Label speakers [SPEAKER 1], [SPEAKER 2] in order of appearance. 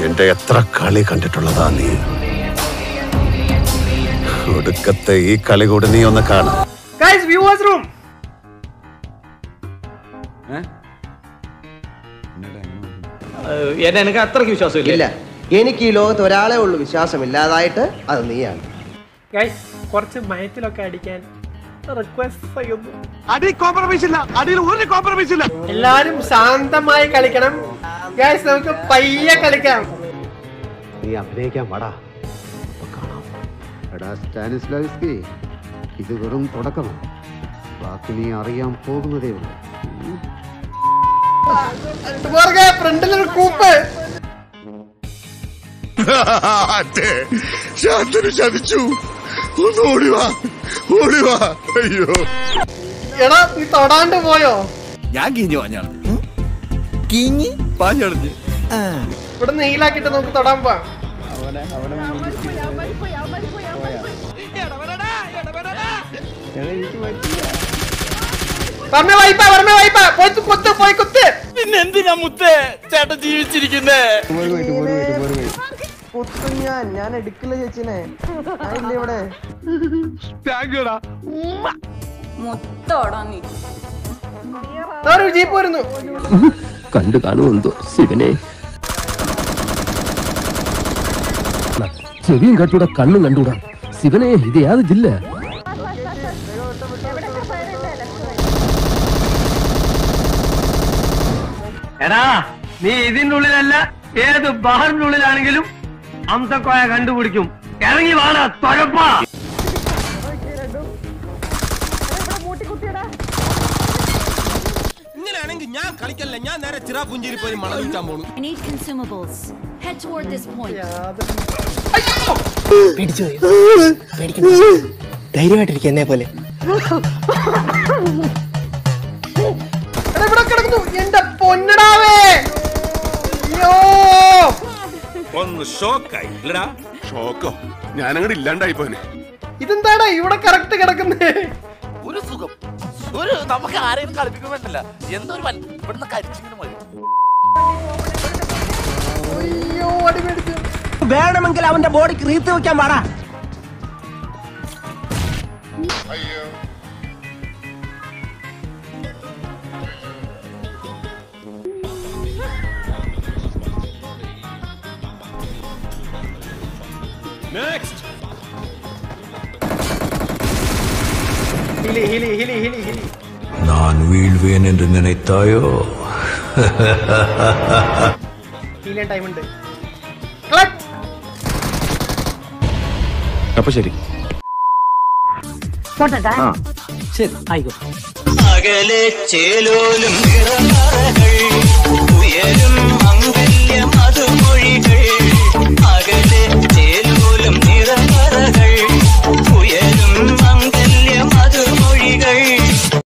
[SPEAKER 1] എന്റെ എത്ര കളി കണ്ടിട്ടുള്ളതാ നീ ഒടുക്കത്തെ ഈ കളി കൂടെ നീ ഒന്ന് കാണാം
[SPEAKER 2] ഗൈസ് വ്യൂവേഴ്സ് റൂം
[SPEAKER 3] എന്നെ എനിക്ക് അത്രയ്ക്ക് വിശ്വാസമില്ല
[SPEAKER 4] ഇല്ല എനിക്ക് ഈ ലോകത്ത് ഒരാളെ ഉള്ളൂ വിശ്വാസമില്ലാതായിട്ട് അത് നീയാണ്
[SPEAKER 2] ഗൈസ് കുറച്ച് മയത്തിലൊക്കെ അടിക്കാൻ റിക്വസ്റ്റ് ചെയ്യുന്നു
[SPEAKER 5] അടി കോംപ്രമൈസ് ഇല്ല അടിയിൽ ഒരു കോംപ്രമൈസ് ഇല്ല
[SPEAKER 2] എല്ലാരും ശാന്തമായി കളിക്കണം ഗൈസ് നമുക്ക് പയ്യെ കളിക്കാം
[SPEAKER 6] നീ അഭിനയിക്കാൻ പാടാ അപ്പൊ കാണാം എടാ സ്റ്റാനിസ്ലാവിസ്കി ഇത് വെറും തുടക്കമാണ് ബാക്കി നീ അറിയാൻ പോകുന്നതേ ഉള്ളൂ
[SPEAKER 2] പുറകെ ഫ്രണ്ടിലൊരു കൂപ്പ്
[SPEAKER 1] ശാന്തനു ചതിച്ചു ഒന്ന് ഓടിവാ ഓടിവാ അയ്യോ
[SPEAKER 2] എടാ നീ തൊടാണ്ട് പോയോ
[SPEAKER 7] ഞാൻ കിഞ്ഞു പാഞ്ഞാണ് കിഞ്ഞി പാഞ്ഞടഞ്ഞ്
[SPEAKER 2] ഇവിടെ നെയിലാക്കിട്ട് നമുക്ക് തൊടാൻ പോവാം പറഞ്ഞ വായ്പ പറഞ്ഞ വായ്പ പോയി കുത്ത് പോയി കുത്ത്
[SPEAKER 7] പിന്നെ എന്തിനാ മുത്തേ ചേട്ടൻ ജീവിച്ചിരിക്കുന്നേ
[SPEAKER 4] ഞാൻ ഞാൻ എടുക്കില്ല ചേച്ചിനെ ഇവിടെ
[SPEAKER 5] താങ്ക് യുടാ
[SPEAKER 8] മുത്തോടാ നീ
[SPEAKER 2] ദാ ഒരു ജീപ്പ് വരുന്നു
[SPEAKER 6] കണ്ടു കാണുമെന്തോ ശിവനെ ചെവിയും കട്ടൂടാ കണ്ണും കണ്ടൂടാ ശിവനെ ഇത് യാത് ജില്ല
[SPEAKER 3] എടാ നീ ഇതിന്റെ ഉള്ളിലല്ല ഏത് ബഹറിന്റെ ഉള്ളിലാണെങ്കിലും അംസക്കോയ കണ്ടുപിടിക്കും ഇറങ്ങി വാടാ തൊഴപ്പാ
[SPEAKER 7] ഇങ്ങനെയാണെങ്കിൽ ഞാൻ കളിക്കല്ല ഞാൻ നേരെ ചിറാപുഞ്ചേരി പോയി മണം വിൽക്കാൻ പോണു
[SPEAKER 8] I need consumables. Head toward this point.
[SPEAKER 4] ധൈര്യമായിട്ടിരിക്കുന്നേ പോലെ
[SPEAKER 2] എടാ ഇവിടെ കിടക്കുന്നു എന്റെ പൊന്നടാവേ അയ്യോ
[SPEAKER 7] ഒന്ന് ഷോക്കായി ഇല്ലടാ
[SPEAKER 1] ഷോക്കോ ഞാനങ്ങോട്ട് ഇല്ലാണ്ടായി പോനെ
[SPEAKER 2] ഇതെന്താടാ ഇവിടെ കറക്റ്റ് കിടക്കുന്നേ
[SPEAKER 7] ഒരു സുഖം ഒരു നമുക്ക് ആരെയും കളിപ്പിക്കാൻ വേണ്ടല്ല എന്തൊരു വൽ- ഇവിടുന്ന് കരിച്ചിങ്ങനെ മതി
[SPEAKER 2] അയ്യോ അടി മേടിച്ചു
[SPEAKER 4] വേണമെങ്കിൽ അവന്റെ ബോഡിക്ക് റീത്ത് വെക്കാൻ പാടാ
[SPEAKER 2] ഹിലി ഹിലി ഹിലി ഹിലി ഹിലി
[SPEAKER 1] நான் வீழ்வேன் என்று நினைத்தாயோ
[SPEAKER 2] ഹീലിയാൻ ടൈം ഉണ്ട് ക്ലച്ച്
[SPEAKER 1] അപ്പൊ ശരി
[SPEAKER 3] ശരി ആയിക്കോട്ടെ
[SPEAKER 9] അകലെ ചേലോലും നിറമാ